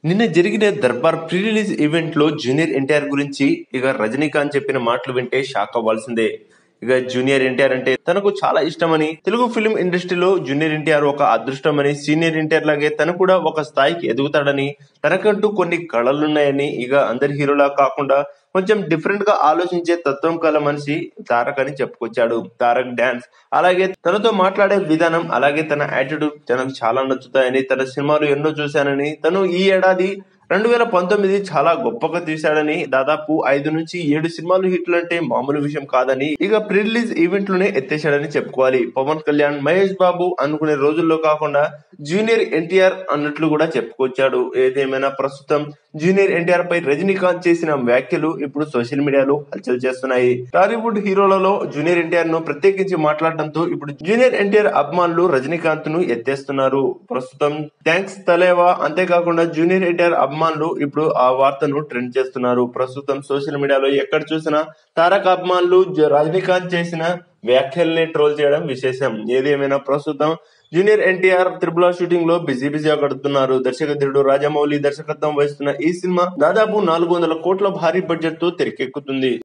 నిన్న జరిగిన Darbar pre release event లో జూనియర్ ఎన్టీఆర్ గురించి ఇక రజనీకాంత్ చెప్పిన మాటలు వింటే షాక్ అవ్వాల్సిందే ఇక జూనియర్ ఎన్టీఆర్ అంటే తనకు చాలా ఇష్టమని తెలుగు ఫిలిం ఇండస్ట్రీలో జూనియర్ ఎన్టీఆర్ ఒక అదృష్టమని సీనియర్ ఎన్టీఆర్ లాగే తను కూడా ఒక స్థాయికి ఎదుగుతాడని తనకంటూ కొన్ని కళలున్నాయని ఇక అందరి హీరోలా కాకుండా కొంచెం డిఫరెంట్ గా ఆలోచించే తత్వం కల మనిషి తారక్ అని చెప్పుకొచ్చాడు తారక్ డాన్స్ అలాగే తనతో మాట్లాడే విధానం అలాగే తన యాటిట్యూడ్ తనకు చాలా నచ్చుతాయని తన సినిమాలు ఎన్నో చూశానని తను ఈ ఏడాది రెండు వేల పంతొమ్మిది చాలా గొప్పగా తీశాడని దాదాపు ఐదు నుంచి ఏడు సినిమాలు హిట్లు అంటే మామూలు విషయం కాదని ఇక ప్రీ రిలీజ్ ఈవెంట్ లోనే ఎత్తేశాడని చెప్పుకోవాలి పవన్ కళ్యాణ్ మహేష్ బాబు అనుకునే రోజుల్లో కాకుండా జూనియర్ ఎన్టీఆర్ అన్నట్లు కూడా చెప్పుకొచ్చాడు ఏదేమైనా ప్రస్తుతం జూనియర్ ఎన్టీఆర్ పై రజనీకాంత్ చేసిన వ్యాఖ్యలు ఇప్పుడు సోషల్ మీడియాలో హల్చల్ చేస్తున్నాయి టాలీవుడ్ హీరోలలో జూనియర్ ఎన్టీఆర్ ను ప్రత్యేకించి మాట్లాడడంతో ఇప్పుడు జూనియర్ ఎన్టీఆర్ అభిమానులు రజనీకాంత్ ను ఎత్తేస్తున్నారు ప్రస్తుతం థ్యాంక్స్ తలేవా అంతేకాకుండా జూనియర్ ఎన్టీఆర్ అభిమానులు ఇప్పుడు ఆ వార్తను ట్రెండ్ చేస్తున్నారు ప్రస్తుతం సోషల్ మీడియాలో ఎక్కడ చూసినా తారక అభిమానులు జ- రజనీకాంత్ చేసిన వ్యాఖ్యల్ని ట్రోల్ చేయడం విశేషం ఏదేమైనా ప్రస్తుతం జూనియర్ ఎన్టీఆర్ త్రిపుల షూటింగ్ లో బిజీ బిజీగా గడుపుతున్నారు దర్శకధుడు రాజమౌళి దర్శకత్వం వహిస్తున్న ఈ సినిమా దాదాపు నాలుగు వందల కోట్ల భారీ బడ్జెట్ తో తెరకెక్కుతుంది